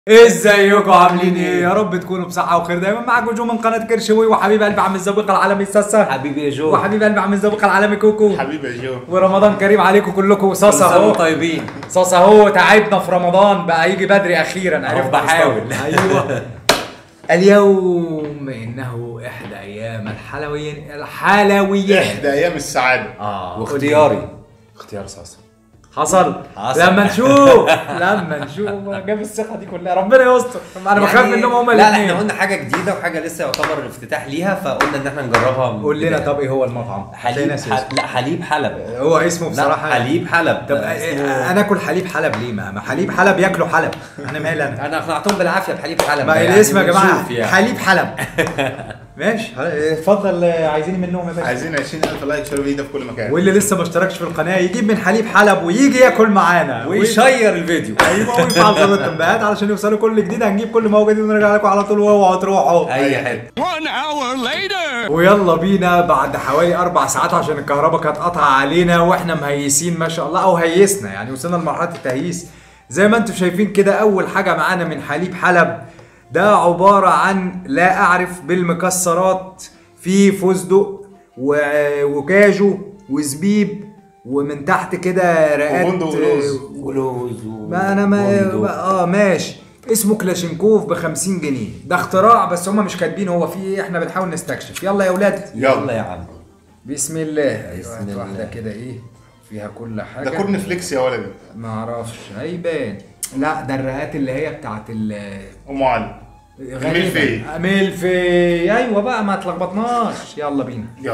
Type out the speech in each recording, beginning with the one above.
ازيكم عاملين ايه يا رب تكونوا بصحه وخير دايما معاكم جو من قناه كرشوي وحبيب قلبي عم الزويق العالمي ساسا حبيبي يا جو وحبيب قلبي عم الزويق العالمي كوكو حبيبي يا جو ورمضان كريم عليكم كلكم صاصه كل سنة اهو وانتم طيبين صاصه اهو تعبنا في رمضان بقى يجي بدري اخيرا عرفت بحاول. ايوه اليوم انه احدى ايام الحلويين الحلويات احدى ايام السعاده اه واختياري اختيار صاصه حصل حصل. لما نشوف لما نشوف جاب الثقه دي كلها ربنا يستر انا بخاف منهم هما لا لا الاثنين احنا قلنا حاجه جديده وحاجه لسه يعتبر الافتتاح ليها فقلنا ان احنا نجربها من قول لنا البداية. طب ايه هو المطعم حليب ناس ح... لا حليب حلب هو اسمه لا بصراحه حليب حلب طب ده إيه- اسمه- انا اكل حليب حلب ليه ما ما حليب حلب ياكلوا حلب انا مالي انا انا اقنعتهم بالعافيه بحليب حلب ما ده يعني الاسم يا جماعه بنشوف يعني. حليب حلب ماشي اتفضل آه، عايزين منهم يا باشا عايزين 20000 لايك شير فيديو في كل مكان واللي لسه ما اشتركش في القناه يجيب من حليب حلب ويجي ياكل معانا ويشير الفيديو ايوه ويفعل زر التنبيهات علشان يوصلوا كل جديد هنجيب كل ما هو جديد ونرجع لكم على طول واوعوا تروحوا اي حته ويلا بينا بعد حوالي اربع ساعات عشان الكهرباء كانت قاطعه علينا واحنا مهيسين ما شاء الله او هيسنا يعني وصلنا لمرحله التهييس زي ما انتم شايفين كده اول حاجه معانا من حليب حلب ده عباره عن لا اعرف بالمكسرات في فستق و- وكاجو وزبيب ومن تحت كده رقات وبندق ولوز. ولوز و- ما انا ما بندق. اه ماشي اسمه كلاشينكوف ب 50 جنيه ده اختراع بس هم مش كاتبين هو فيه ايه احنا بنحاول نستكشف يلا يا اولاد يلا يلا يا عم بسم الله ايوه بسم هات الله. واحده كده ايه فيها كل حاجه ده كورن فليكس يا ولدي ما اعرفش هيبان لا ده الرقات اللي هي بتاعت ال ام علي غالباً. ملفي. ملفي ايوه بقى ما تلخبطناش يلا بينا يلا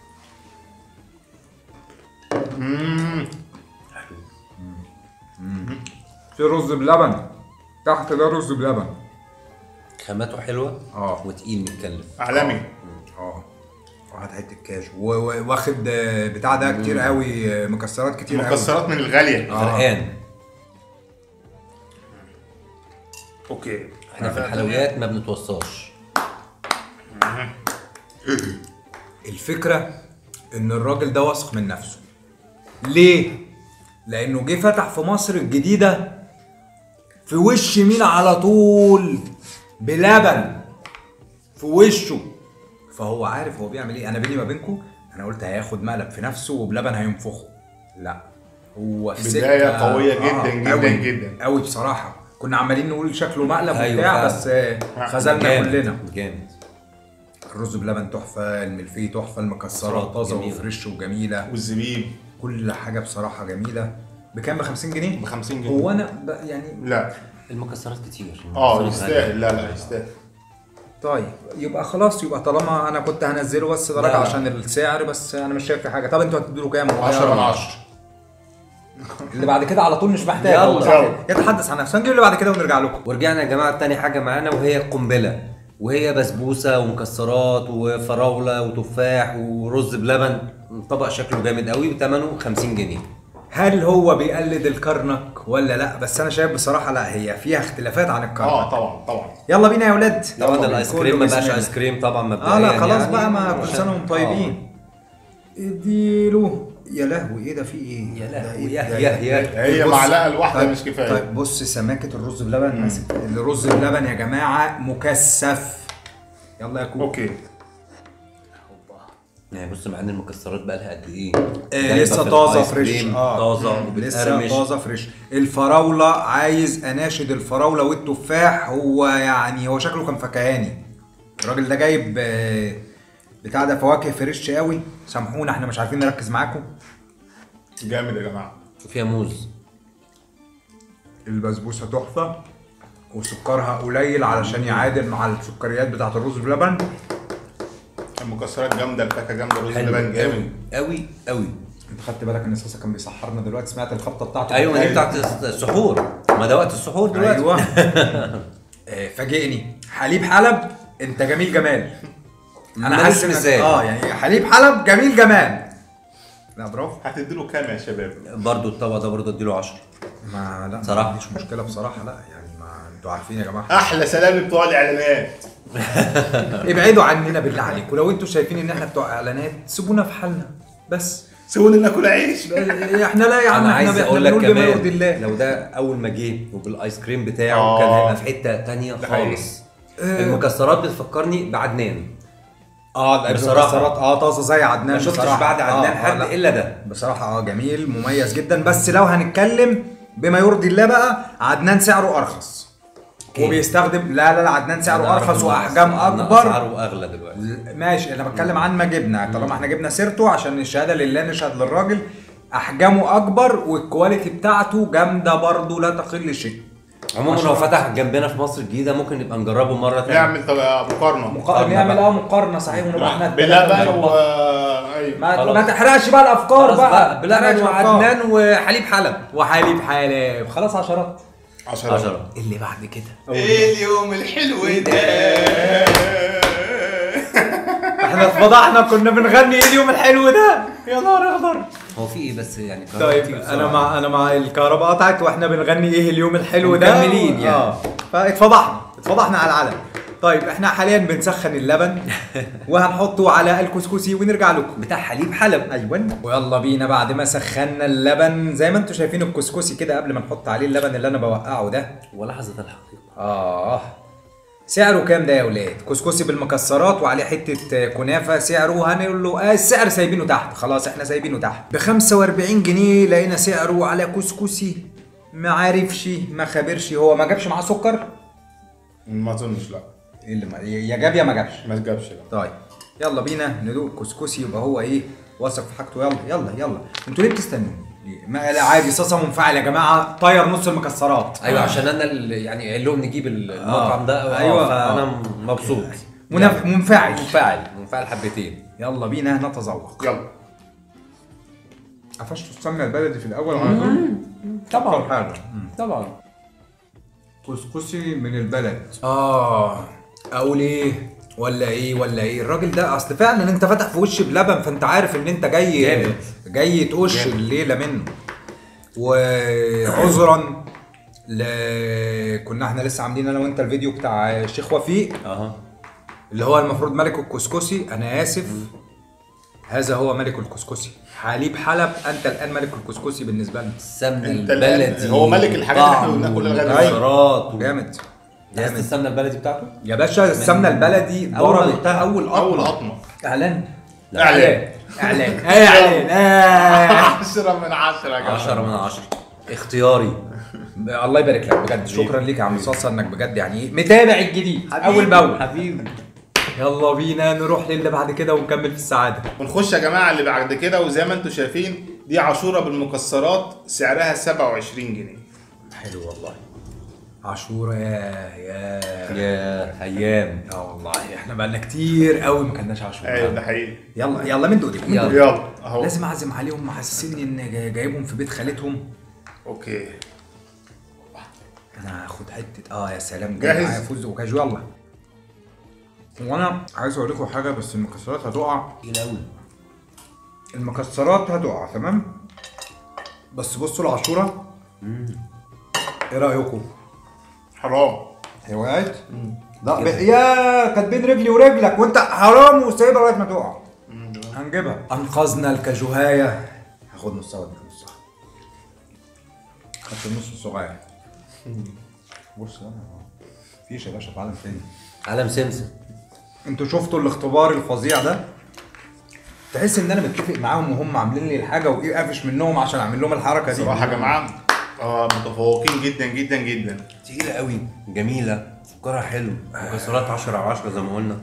مم. في رز بلبن تحت ده رز بلبن خاماته حلوه اه وتقيل متكلف عالمي اه وهات حته كاجو و- و- واخد آه، بتاع ده كتير قوي آه، مكسرات كتير قوي مكسرات من الغاليه آه. غرقان اوكي احنا في الحلويات ما بنتوصاش الفكرة إن الراجل ده واثق من نفسه. ليه؟ لأنه جه فتح في مصر الجديدة في وش مين على طول بلبن في وشه فهو عارف هو بيعمل ايه انا بيني ما بينكم انا قلت هياخد مقلب في نفسه وبلبن هينفخه لا هو في بداية سكة- قوية جداً جداً قوي جداً. قوي بصراحة كنا عمالين نقول شكله مقلب أيوة وبتاع فعلا. بس آه، خذلنا جامد، كلنا جامد الرز بلبن تحفه الملفيه تحفه المكسرات مكسرات طازه جميلة. وفريش وجميله والزبيب كل حاجه بصراحه جميله بكام ب 50 جنيه ب 50 جنيه هو انا ب- يعني لا المكسرات كتير اه المكسرات غالية. يستاهل لا لا يستاهل طيب يبقى خلاص يبقى طالما انا كنت هنزله بس درجه لا. عشان السعر بس انا مش شايف في حاجه طب انتوا هتدوا له كام 10 من 10 اللي بعد كده على طول مش محتاج يلا. هو صح. يتحدث عن نفسه هنجيب اللي بعد كده ونرجع لكم ورجعنا يا جماعه تاني حاجه معانا وهي القنبله وهي بسبوسه ومكسرات وفراوله وتفاح ورز بلبن طبق شكله جامد قوي وثمنه 50 جنيه هل هو بيقلد الكرنك ولا لا بس انا شايف بصراحه لا هي فيها اختلافات عن الكرنك اه طبعا طبعا يلا بينا يا ولاد طبعا يلا الايس بينا. كريم ما كله بقاش بسم ايس الله. كريم طبعا مبدئيا اه لا خلاص يعني بقى ما كل عشان- سنه وانتم طيبين اديله يا لهوي ايه ده في ايه؟ يا ده لهوي، إيه يا- ده؟ يا- يا. هي بص- معلقة الواحدة طيب- مش كفاية. طيب بص سماكه الرز بلبن ماسك الرز بلبن يا جماعه مكثف يلا يا كوكو اوكي يعني بص مع ان المكسرات بقى لها قد ايه آه دايبة لسه في طازه الآيس فريش كريم، اه طازه لسه وبتقرمش طازه فريش الفراوله عايز اناشد الفراوله والتفاح هو يعني هو شكله كان فكهاني الراجل ده جايب آه، بتاع ده فواكه فريش قوي سامحونا احنا مش عارفين نركز معاكم جامد يا جماعة وفيها موز البسبوسه تحفه وسكرها قليل علشان يعادل مع السكريات بتاعت الرز بلبن المكسرات جامدة الفاكهة جامدة الرز حلو لبن جامد قوي قوي انت خدت بالك ان ساسا كان بيسحرنا دلوقتي سمعت الخبطه بتاعته ايوه دي بتاعت السحور ما ده وقت السحور دلوقتي ايوه آه، فاجئني حليب حلب انت جميل جمال انا ملوش حاسس إنك- مثال. اه يعني حليب حلب جميل جمال لا برافو هتديله كام يا شباب؟ برضو الطبق ده برضو اديله 10 ما لا صراحة. ما عنديش مشكله بصراحه لا يعني ما انتوا عارفين يا جماعه احلى سلام بتوع الاعلانات ابعدوا عننا بالله عليكم ولو انتوا شايفين ان احنا بتوع اعلانات سيبونا في حالنا بس سيبوني ناكل عيش احنا لا يا عم انا احنا عايز احنا اقول لك بنقول بما يرضي كمان الله لو ده اول ما جه وبالايس كريم بتاعه آه. كان هيبقى في حته تانية ده حقيقي. خالص المكسرات بتفكرني بعدنان اه بصراحة. المكسرات اه طازه زي عدنان ما شفتش بصراحة. بعد عدنان آه، حد آه، لا. الا ده بصراحه اه جميل مميز جدا بس لو هنتكلم بما يرضي الله بقى عدنان سعره ارخص أوكي. وبيستخدم لا لا لا عدنان سعره أنا أعرف ارخص إنه واحجام أحسن، إنه اكبر اسعاره اغلى دلوقتي ماشي انا بتكلم عن ما جبنا طالما احنا جبنا سيرته عشان الشهاده لله نشهد للراجل احجامه اكبر والكواليتي بتاعته جامده برضه لا تقل شيء عموما لو فتح جنبنا في مصر الجديده ممكن نبقى نجربه مره تانية نعمل طب مقارنه مقارنة نعمل اه مقارنه صحيح ونبقى احنا بلبن و ما, ايوه ما تحرقش بقى الافكار خلاص بقى بقى ما بلبن تحرقش الأفكار. وعدنان وحليب حلب وحليب حلب خلاص عشرات 10 10 اللي بعد كده ايه اليوم الحلو ده احنا اتفضحنا كنا بنغني ايه اليوم الحلو ده يا نهار اخضر هو في ايه بس يعني طيب كهربتي انا بسرعة. مع انا مع الكهرباء قطعت واحنا بنغني ايه اليوم الحلو ده مكملين يعني. اه فاتفضحنا اتفضحنا على العلم طيب احنا حاليا بنسخن اللبن وهنحطه على الكسكسي ونرجع لكم بتاع حليب حلب ايوه ويلا بينا بعد ما سخنا اللبن زي ما انتم شايفين الكسكسي كده قبل ما نحط عليه اللبن اللي انا بوقعه ده ولحظه الحقيقه اه سعره كام ده يا ولاد كسكسي بالمكسرات وعليه حته كنافه سعره هنقول له آه السعر سايبينه تحت خلاص احنا سايبينه تحت ب 45 جنيه لقينا سعره على كسكسي ما عارفش ما خبرش هو ما جابش معاه سكر ما اظنش لا إيه اللي ما يا جاب يا ما جابش ما تجابش لا طيب يلا بينا ندوق كسكسي يبقى هو ايه واثق في حاجته يلا يلا يلا انتوا ليه بتستنوا ليه؟ ما لا عادي صاصه منفعل يا جماعه طير نص المكسرات ايوه عشان انا اللي يعني قايل لهم نجيب المطعم ده أيوة. ايوه فانا مبسوط منف... منفعل منفعل منفعل حبتين يلا بينا نتذوق يلا قفشتوا السمنه البلدي في الاول على طول طبعا حاجه طبعا كسكسي من البلد اه اقول ايه ولا ايه ولا ايه الراجل ده اصل فعلا انت فاتح في وش بلبن فانت عارف ان انت جاي جامد. جاي تقش جامد. الليله منه وعذرا ل... كنا احنا لسه عاملين انا وانت الفيديو بتاع الشيخ وفيق اها اللي هو المفروض ملك الكسكسي انا اسف هذا هو ملك الكسكسي حليب حلب انت الان ملك الكسكسي بالنسبه لنا السمنه انت الآن البلدي هو ملك الحاجات اللي احنا طعم قلناها كلها لغاية دلوقتي. والمكسرات و- جامد عرفت جامد السمنه البلدي بتاعته؟ يا باشا السمنه البلدي أول ما ضربت دقتها. اول اول قطمه قطمه اعلان اعلان اعلان اعلان آه. 10 من 10 يا جماعه 10 من 10 اختياري الله يبارك لك بجد شكرا ليك يا عم صاصه انك بجد يعني ايه متابع الجديد اول باول حبيبي يلا بينا نروح للي بعد كده ونكمل في السعاده ونخش يا جماعه اللي بعد كده وزي ما انتم شايفين دي عاشوره بالمكسرات سعرها 27 جنيه حلو والله عاشوره يا يا يا ايام اه والله احنا بقالنا كتير قوي ما كناش عاشوره ايوه ده حقيقي يلا يلا من دول من يلا. دول يلا اهو لازم اعزم عليهم محسسني ان جاي- جايبهم في بيت خالتهم اوكي انا هاخد حته اه يا سلام جاهز؟ جاي معايا فوز وكاجو يلا وانا عايز اوريكم حاجه بس المكسرات هتقع تقيل قوي المكسرات هتقع تمام بس بصوا العاشوره ايه رايكم حرام هي وقعت لا ب... يا كانت بين رجلي ورجلك وانت حرام وسايبها لغايه ما تقع هنجيبها انقذنا الكاجوهايه هاخد نصها واديك نصها خدت النص الصغير بص انا مفيش يا باشا في عالم تاني علم سمسم انتوا شفتوا الاختبار الفظيع ده تحس ان انا متفق معاهم وهم عاملين لي الحاجه وايه قافش منهم عشان اعمل لهم الحركه دي صراحه يا جماعه اه متفوقين جدا جدا جدا تقيلة قوي جميلة سكرها حلو مكسرات 10 على 10 زي ما قلنا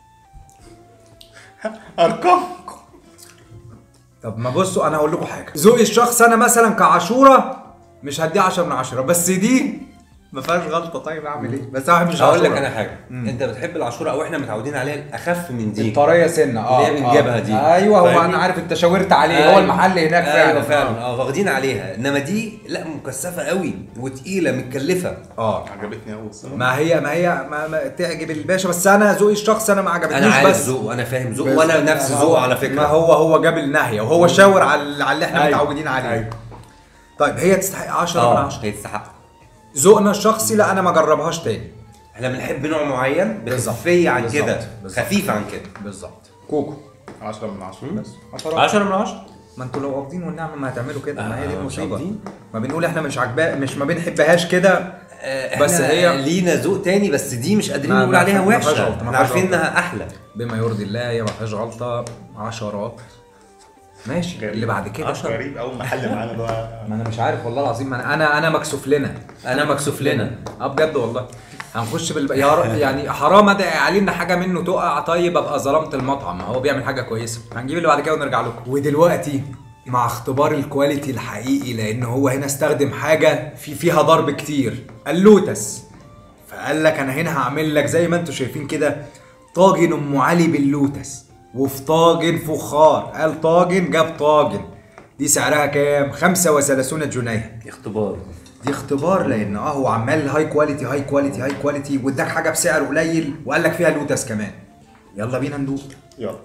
ارقام طب ما بصوا انا هقول لكم حاجه ذوقي الشخص انا مثلا كعاشوره مش هديه 10 من 10 بس دي ما فيهاش غلطه طيب اعمل ايه بس انا مش هقول لك انا حاجة انت بتحب العاشورة او احنا متعودين عليها الاخف من دي الطريه سنه اه اللي هي بنجيبها آه. دي. ايوه هو فاهمني؟ انا عارف انت شاورت عليه أيوة. هو المحل هناك فعلا ايوه فعلا اه واخدين عليها انما دي لا مكثفة قوي وتقيلة متكلفة اه عجبتني قوي الصراحه ما هي ما هي ما, ما تعجب الباشا بس انا ذوقي الشخص انا ما عجبتنيش انا عارف بس ذوقه انا فاهم ذوقه بس- وانا نفس ما هو- ذوقه على فكرة ما هو هو جاب الناهيه وهو شاور على على اللي احنا أيوة. متعودين عليه أيوة. طيب هي تستحق 10 من اه 10 هي تستحق ذوقنا الشخصي لا انا ما جربهاش تاني احنا بنحب نوع معين بالظبط. بخفية عن بالظبط. كده بالظبط. خفيفة عن كده بالظبط كوكو 10 من 10 بس 10 10 من 10 ما انتوا لو قابضين والنعمه ما هتعملوا كده ما هي دي آه، مش المصيبه قابضين. ما بنقول احنا مش عاجباه مش ما بنحبهاش كده بس بس هي- هي لينا ذوق تاني بس دي مش قادرين ما- نقول ما- عليها ما فيهاش وحشه غلطة، ما احنا فيهاش عارفين غلطة. انها احلى بما يرضي الله هي ما فيهاش غلطه عشرات ماشي غريب. اللي بعد كده غريب اول محل معانا ده ما انا مش عارف والله العظيم انا انا انا مكسوف لنا انا مكسوف لنا اه بجد والله هنخش بال يا ر... يعني حرام ادعي علينا حاجه منه تقع طيب ابقى ظلمت المطعم ما هو بيعمل حاجه كويسه هنجيب اللي بعد كده ونرجع لكم ودلوقتي مع اختبار الكواليتي الحقيقي لان هو هنا استخدم حاجه في فيها ضرب كتير اللوتس فقال لك انا هنا هعمل لك زي ما انتم شايفين كده طاجن ام علي باللوتس وفي طاجن فخار قال طاجن جاب طاجن دي سعرها كام 35 جنيه اختبار دي اختبار لان اه هو عمال هاي كواليتي هاي كواليتي هاي كواليتي واداك حاجه بسعر قليل وقال لك فيها لوتس كمان يلا بينا ندوق يلا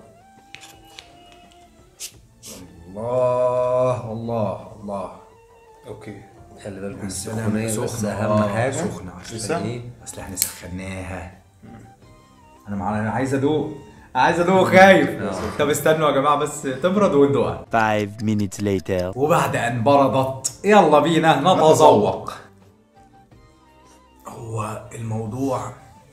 الله الله الله اوكي خلي بالكم سلام السخونيه بس سخنة اهم آه، حاجه سخنة لسه؟ عشان ايه اصل احنا سخناها انا مع... انا عايز ادوق عايز ادوق خايف طب استنوا يا جماعه بس تبرد وندوقها Five minutes later. وبعد ان بردت يلا بينا نتذوق هو الموضوع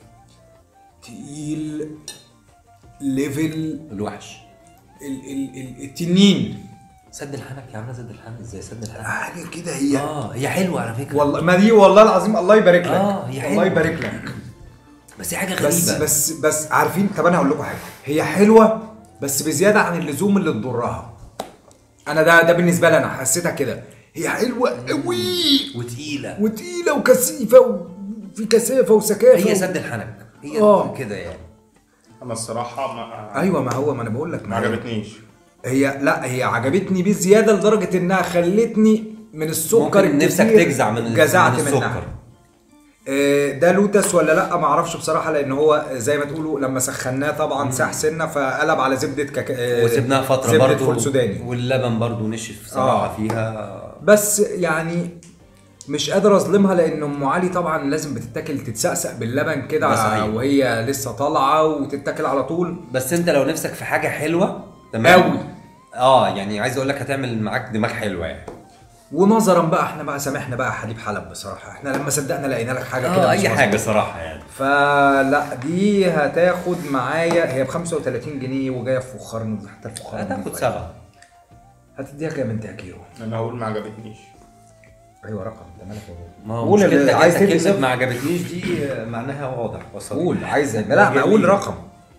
تقيل ليفل الوحش ال ال ال التنين سد الحنك يا عامله سد الحنك ازاي سد الحنك حاجه كده هي اه هي حلوه على فكره والله ما دي والله العظيم الله يبارك لك آه، هي الله حلوة. يبارك لك بس هي حاجه غريبه بس بس بس عارفين طب انا هقول لكم حاجه هي حلوه بس بزياده عن اللزوم اللي تضرها انا ده ده بالنسبه لي انا حسيتها كده هي حلوه قوي وتقيله وتقيله وكثيفه وفي كثافه وسكافه هي سد الحنك هي آه. كده يعني انا الصراحه ما ايوه ما هو ما انا بقول لك ما عجبتنيش هي لا هي عجبتني بزياده لدرجه انها خلتني من السكر ممكن نفسك الكتير تجزع من جزعت من منها السكر آه، ده لوتس ولا لا ما اعرفش بصراحه لان هو زي ما تقولوا لما سخناه طبعا ساح سنه فقلب على زبده كاكا آه، وسبناها فتره زبدة برضو فول سوداني واللبن برضو نشف صراحه آه. فيها بس يعني مش قادر اظلمها لان ام علي طبعا لازم بتتاكل تتسقسق باللبن ده كده صحيح. وهي لسه طالعه وتتاكل على طول بس انت لو نفسك في حاجه حلوه تمام أوي. اه يعني عايز اقول لك هتعمل معاك دماغ حلوه يعني ونظرا بقى احنا بقى سامحنا بقى حليب حلب بصراحه احنا لما صدقنا لقينا لك حاجه كده اه مش اي حاجه مظبوطة. صراحه يعني فلا دي هتاخد معايا هي ب 35 جنيه وجايه في فخار حتى الفخار هتاخد نضيف. سبعه هتديها كام انت يا كيرو؟ انا هقول ما عجبتنيش ايوه رقم انت مالك يا بابا؟ ما هو قول اللي مشكلتك عايز انت تدي كلمه صفر. ما عجبتنيش دي آه، معناها واضح وصل قول عايز لا ما اقول رقم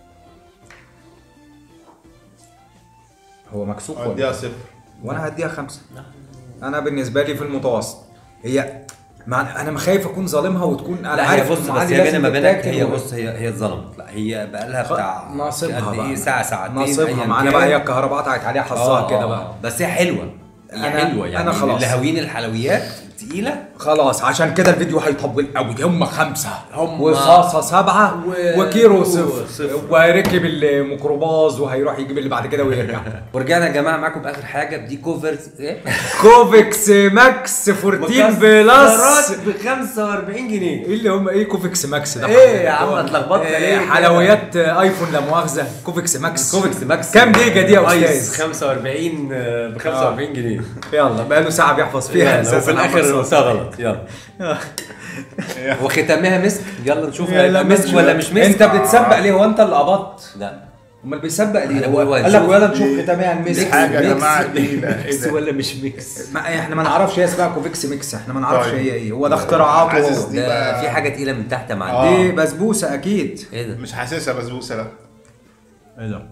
هو مكسوف ولا اديها صفر وانا هديها خمسة انا بالنسبه لي في المتوسط هي مع انا خايف اكون ظالمها وتكون انا لا عارف هي بص إن بس عادي هي بيني لازم ما بينك تتاكل هي و- بص هي هي اتظلمت لا هي بقى لها بتاع ناصبها قد بقى ايه ساعه ساعتين ناصبها أياً معانا كان. بقى هي الكهرباء قطعت عليها حظها آه، كده آه، بقى بس هي حلوه هي أنا- حلوه يعني أنا خلاص. اللي هاويين الحلويات تقيله خلاص عشان كده الفيديو هيطول قوي هم خمسة هم- وصاصة سبعة و- وكيرو صفر صفر. وهيركب الميكروباص وهيروح يجيب اللي بعد كده ويرجع ورجعنا يا جماعه معاكم باخر حاجه بدي كوفرز ايه كوفيكس ماكس 14 بلس ب 45 جنيه ايه اللي هم ايه كوفيكس ماكس ده إيه يا عم اتلخبطنا إيه ليه كده؟ حلويات ايفون لا مؤاخذة كوفيكس ماكس كوفكس ماكس كام جيجا دي يا ايس استاذ 45 ب 45 جنيه يلا بقاله ساعة بيحفظ فيها يلا، أساساً وفي الاخر عمال قلتها غلط يلا وختامها مسك يلا نشوف يلا هيبقى مسك نشوف. ولا مش مسك انت بتسبق ليه هو انت اللي قبضت لا امال بيسبق ليه أنا هو بقول قال لك هنشوف. ويلا نشوف ختامها المسك حاجه يا ميكس. جماعه تقيله ايه ده ولا مش ميكس ما احنا ما نعرفش هي اسمها كوفيكس ميكس احنا ما نعرفش طيب. هي ايه هو ده اختراعاته حاسس هو. دي ده بقى- في حاجه تقيله من تحت يا معلم آه. دي بسبوسه اكيد ايه ده مش حاسسها بسبوسه لا ايه ده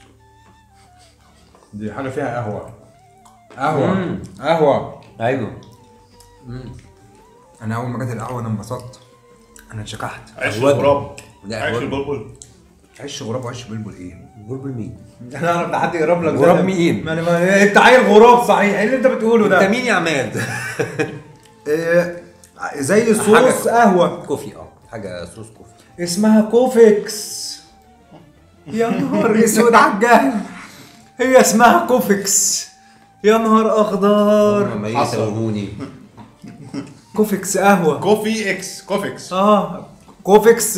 دي حاجه فيها قهوه قهوه مم. قهوه ايوه انا اول ما جت القهوه انا انبسطت انا اتشكحت عيش أهوال. الغراب لا، عيش أهوال. البلبل عيش غراب وعيش بلبل ايه قرب مين انا اعرف ده حد يقرب لك غراب ده. مين؟ ما أنا- ما انت عيل غراب صحيح ايه اللي انت بتقوله انت ده مين يا عماد إيه، زي صوص حاجة- قهوه كوفي اه حاجه صوص كوفي اسمها كوفيكس يا نهار اسود على الجهل هي اسمها كوفيكس يا نهار اخضر ما حصل. يتوهوني كوفيكس قهوه كوفي اكس كوفيكس اه كوفيكس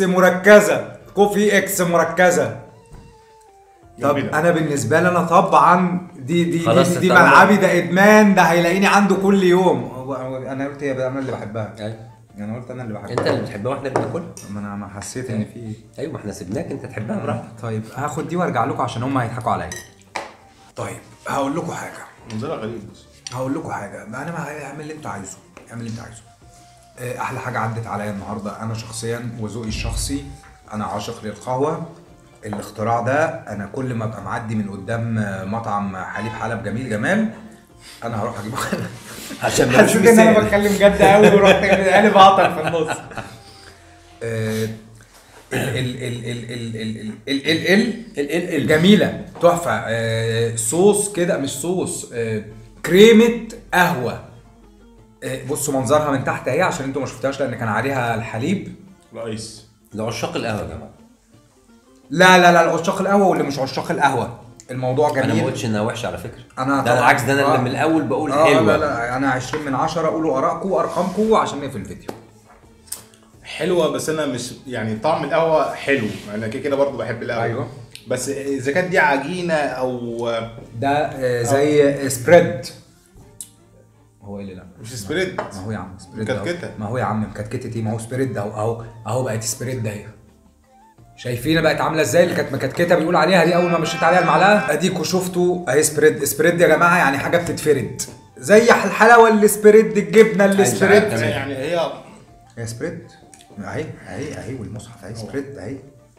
مركزه كوفي اكس مركزه طب جميلة. انا بالنسبه لي انا طبعا دي دي خلاص دي, دي طالما- ملعبي ده ادمان ده هيلاقيني عنده كل يوم هو- هو- انا قلت يا انا اللي بحبها أيوة. انا قلت انا اللي بحبها انت اللي بتحبها واحنا اللي بناكلها ما انا ما حسيت ان في ايوه ما احنا سيبناك انت تحبها براحتك طيب هاخد دي وارجع لكم عشان هم هيضحكوا عليا طيب هقول لكم حاجه منظرها غريب بس هقول لكم حاجه ما انا ما اعمل اللي انت عايزه اعمل اللي انت عايزه آه، احلى حاجه عدت عليا النهارده انا شخصيا وذوقي الشخصي انا عاشق للقهوه الاختراع ده انا كل ما ابقى معدي من قدام آه، مطعم حليب حلب جميل جمال انا هروح اجيب عشان ملوش حسيت ان انا مثال. بتكلم جد قوي ورحت قالب عطل في النص آه، ال ال ال ال ال ال ال ال ال ال ال ال جميله تحفه آه، صوص كده مش صوص آه، كريمه قهوه آه، بصوا منظرها من تحت اهي عشان انتوا ما شفتهاش لان كان عليها الحليب رئيس لعشاق القهوه يا جماعه لا لا لا عشاق القهوه واللي مش عشاق القهوه الموضوع جميل انا ما قلتش انها وحشه على فكره انا ده طبعاً- بالعكس ده انا آه. اللي من الاول بقول اه حلوه لا لا انا 20 من 10 قولوا ارائكم وارقامكم عشان نقفل الفيديو حلوه بس انا مش يعني طعم القهوه حلو انا كده كده برضه بحب القهوه أيوة. بس اذا كانت دي عجينه او ده آه، زي سبريد هو ايه اللي لا مش سبريد ما هو يا عم سبريد أهو. مكتكتة. ما هو يا عم مكتكتة ايه ما هو سبريد اهو اهو اهو بقت سبريد اهي شايفين بقت عامله ازاي اللي كانت مكتكته بيقول عليها دي اول ما مشيت عليها المعلقه اديكوا شفتوا اهي سبريد سبريد يا جماعه يعني حاجه بتتفرد زي الحلاوه اللي سبريد الجبنه اللي أيوة، سبريد تمام. يعني هي هي سبريد اهي اهي اهي والمصحف اهي سبريد اهي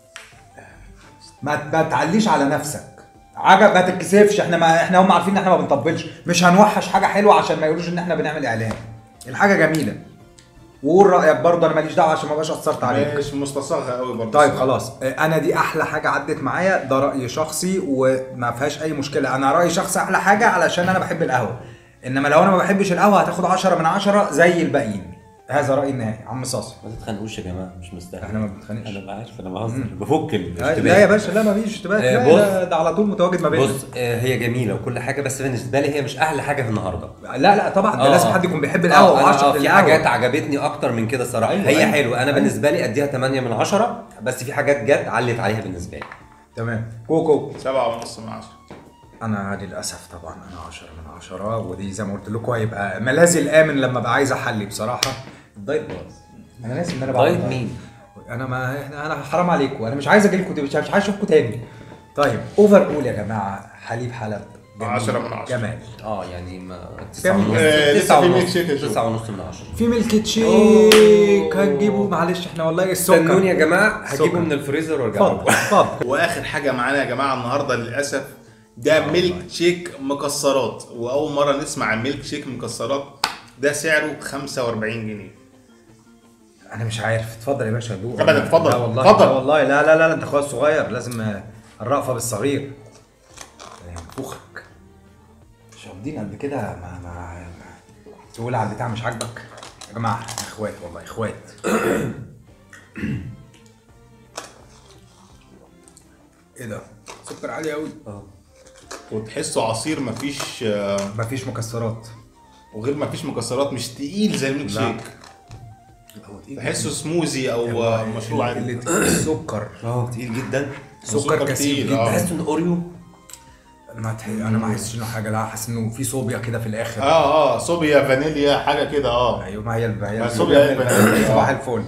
ما ما تعليش على نفسك عجب ما تتكسفش احنا ما احنا هم عارفين ان احنا ما بنطبلش مش هنوحش حاجه حلوه عشان ما يقولوش ان احنا بنعمل اعلان الحاجه جميله وقول رايك برضه انا ماليش دعوه عشان ما بقاش اثرت عليك مش مستصاغه قوي برضه طيب خلاص اه، انا دي احلى حاجه عدت معايا ده راي شخصي وما فيهاش اي مشكله انا رايي شخصي احلى حاجه علشان انا بحب القهوه انما لو انا ما بحبش القهوه هتاخد 10 من 10 زي الباقيين هذا رايي النهائي عم صاصي ما تتخانقوش يا جماعه مش مستاهل احنا ما بنتخانقش انا بقى عارف انا بهزر بفك لا الاشتباه يا باشا لا ما فيش اشتباه اه، لا، بص. لا، ده على طول متواجد ما بيننا بص آه، هي جميله وكل حاجه بس بالنسبه لي هي مش احلى حاجه في النهارده لا لا طبعا ده اه، لازم اه. حد يكون بيحب القهوه اه، انا وعاشق اه في حاجات للقهوه عجبتني اكتر من كده صراحه أيوة، هي أيوة. حلوه انا أيوة. بالنسبه لي اديها 8 من 10 بس في حاجات جت علت عليها بالنسبه لي تمام كوكو سبعة ونص من عشرة انا للاسف طبعا انا 10 من 10 ودي زي ما قلت لكم هيبقى ملاذي الامن لما ابقى عايز احلي بصراحه الدايت باظ انا ناسي ان انا بعمل دايت دايت. مين؟ انا ما احنا انا حرام عليكم انا مش عايز اجي لكم مش مش عايز اشوفكم تاني طيب اوفر اول يا جماعه حليب حلب جميل. 10 من 10. جمال اه يعني ما 9 كم- ونص آه، لسه 9 في ميلك ونص شيك يا شو. 9 ونص من 10 في ميلك تشيك هنجيبه معلش احنا والله السكر استنوني يا جماعه هجيبه سكر. من الفريزر وارجع اتفضل لكم اتفضل واخر حاجه معانا يا جماعه النهارده للاسف ده ميلك شيك مكسرات واول مره نسمع عن ميلك شيك مكسرات ده سعره 45 جنيه انا مش عارف اتفضل يا باشا دوق أبداً، اتفضل. لا والله اتفضل. لا والله لا لا لا انت اخويا الصغير لازم آه، الرأفة بالصغير ينفخك مش واخدين قد كده ما ما ما- تقول على البتاع مش عاجبك يا جماعه اخوات والله اخوات ايه ده سكر عالي قوي اه وتحسه عصير مفيش آه، مفيش مكسرات وغير مفيش مكسرات مش تقيل زي الميلك لا. شيك هو تقيل تحسه سموزي او آه، مشروب عادي اللي تقيل السكر اه تقيل جدا سكر سكر كثير تقيل، جدا آه. تحس انه اوريو ما تح... انا ما حسيتش انه حاجه لا حاسس انه في صوبيا كده في الاخر اه اه صوبيا فانيليا حاجه كده اه ايوه ما هي الب- هي ما ال- الصوبيا هي البنات. صباح الفل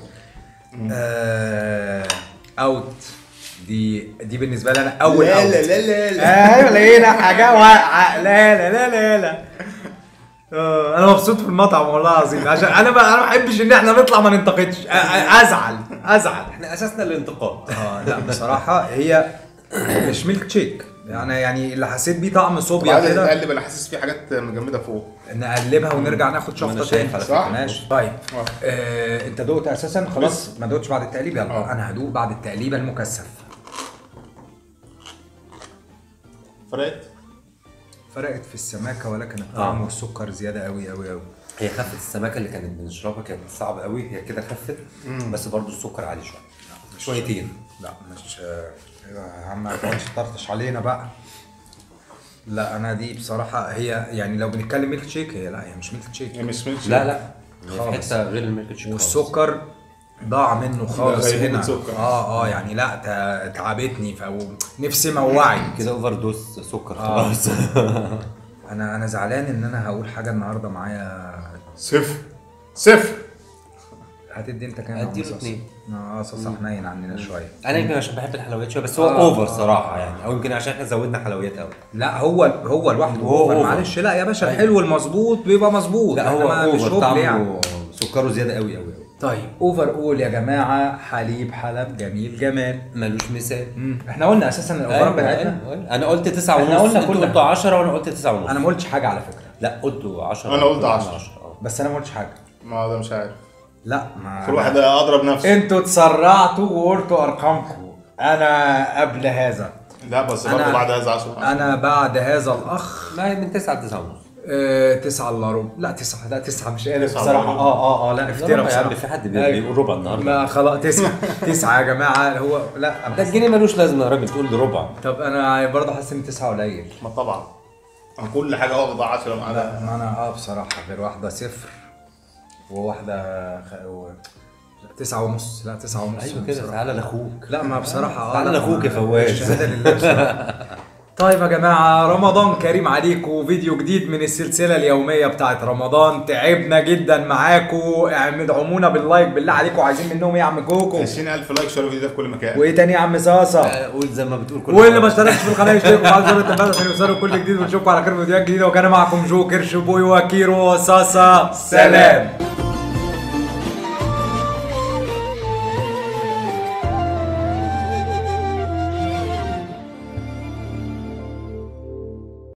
آه، اوت دي دي بالنسبه لي انا اول لا اوت لا لا لا لا ايوه لقينا حاجه واقعه لا لا لا لا لا آه، انا مبسوط في المطعم والله العظيم عشان انا ما انا ما بحبش ان احنا نطلع ما ننتقدش أ- أ- ازعل ازعل احنا اساسنا الانتقاد اه لا بصراحه هي مش ميلك تشيك يعني يعني اللي حسيت بيه طعم صوبيا وبعد كده تقلب انا حاسس في حاجات مجمده فوق نقلبها ونرجع ناخد أنا شفطه شايف تاني على فكرة. ماشي طيب آه. آه، انت دقت اساسا خلاص بس. ما دقتش بعد التقليب يلا آه. انا هدوق بعد التقليبه المكثف فرقت فرقت في السماكه ولكن الطعم آه. والسكر زياده قوي قوي قوي هي خفت السماكه اللي كانت بنشربها كانت صعبه قوي هي كده خفت بس برضو السكر عالي شويه شويتين لا مش آه، يا عم ما تقعدش تطرطش علينا بقى لا انا دي بصراحه هي يعني لو بنتكلم ميلك شيك هي لا هي مش ميلك شيك هي مش ميلك شيك لا لا هي في خالص. حته غير الميلك تشيك خالص. والسكر ضاع منه خالص غيبوبة هنا سكر. اه اه يعني لا تا- تعبتني ف نفسي موعي كده اوفر دوز سكر آه. خلاص انا انا زعلان ان انا هقول حاجه النهارده معايا صفر صفر هتدي انت كام أديله يا عم اتنين. صاصا؟ اه صاصا حنين عننا شويه انا يمكن عشان بحب الحلويات شويه بس هو آه. اوفر صراحه يعني او يمكن عشان احنا زودنا حلويات قوي لا هو هو لوحده هو اوفر أوفر. معلش لا يا باشا الحلو المظبوط بيبقى مظبوط لا هو إنما مش اوفر هبل يعني. طعمه سكره زياده قوي قوي قوي طيب اوفر اول يا جماعه حليب حلب جميل جمال ملوش مثال مم. احنا قلنا اساسا الاوفر بتاعتنا أيوة، أيوة. انا قلت 9 إحنا ونص قلنا انتوا كلها. قلتوا 10 وانا قلت 9 ونص انا ما قلتش حاجه على فكره لا قلتوا 10 أنا قلت 10. اه بس انا ما قلتش حاجه ما ده مش عارف لا ما كل واحد اضرب نفسه انتوا اتسرعتوا وقلتوا ارقامكم انا قبل هذا لا بس أنا- برضه بعد هذا 10 انا بعد هذا الاخ ما هي من 9 ل 9 ونص آه، تسعة الا ربع لا تسعة لا تسعة مش قادر تسعة بصراحة إلا ربع. اه اه اه لا افترى يا عم بصراحة في حد بي- أيوة. بيقول ربع النهارده ما خلاص تسعة تسعة يا جماعة هو لا انا ده حاسس- الجنيه ملوش لازمه يا راجل تقول لي ربع طب انا برضه حاسس ان تسعة قليل ما طبعا أنا كل حاجه واخده 10 مع لا ده ما انا اه بصراحة غير واحدة صفر وواحدة خ... و... تسعة ونص لا تسعة ونص ايوه كده بصراحة. تعالى لاخوك لا ما بصراحة اه تعالى لا، لاخوك يا ما- فواز الشهادة لله بصراحة. طيب يا جماعة رمضان كريم عليكم فيديو جديد من السلسلة اليومية بتاعت رمضان تعبنا جدا معاكم ادعمونا باللايك بالله عليكم عايزين منهم ايه يا عم كوكو 20000 لايك شاروا الفيديو ده في كل مكان وايه تاني يا عم صاصة آه، قول زي ما بتقول كل واللي مرة. ما اشتركش في القناة يشترك وعلى زر التنبيه عشان يوصلوا كل جديد ونشوفكم على خير فيديوهات جديدة وكان معكم جوكر شبوي وكيرو وصاصة سلام